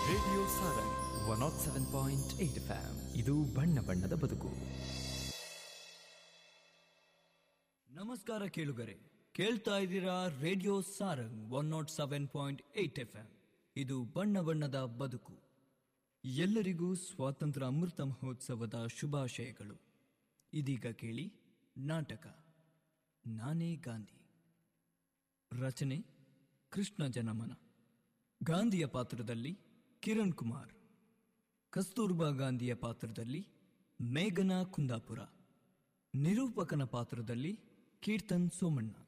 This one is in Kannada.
radio Sarang one naught seven point eight FM ಇದು ಬಣ್ಣ ಬಣ್ಣದ ಬದುಕು ನಮಸ್ಕಾರ ಕೇಳುಗರೆ ಕೇಳ್ತಾ ಇದ್ದೀರಾ radio Sarang one naught seven point eight F M ಇದು ಬಣ್ಣ ಬಣ್ಣದ ಬದುಕು ಎಲ್ಲರಿಗೂ ಸ್ವಾತಂತ್ರ್ಯ ಅಮೃತ ಮಹೋತ್ಸವದ ಶುಭಾಶಯಗಳು ಇದೀಗ ಕೇಳಿ ನಾಟಕ ನಾನೇ ಗಾಂಧಿ ರಚನೆ ಕೃಷ್ಣ ಜನಮನ ಗಾಂಧಿಯ ಪಾತ್ರದಲ್ಲಿ ಕಿರಣ್ ಕುಮಾರ್ ಕಸ್ತೂರ್ಬಾ ಗಾಂಧಿಯ ಪಾತ್ರದಲ್ಲಿ ಮೇಘನಾ ಕುಂದಾಪುರ ನಿರೂಪಕನ ಪಾತ್ರದಲ್ಲಿ ಕೀರ್ತನ್ ಸೋಮಣ್ಣ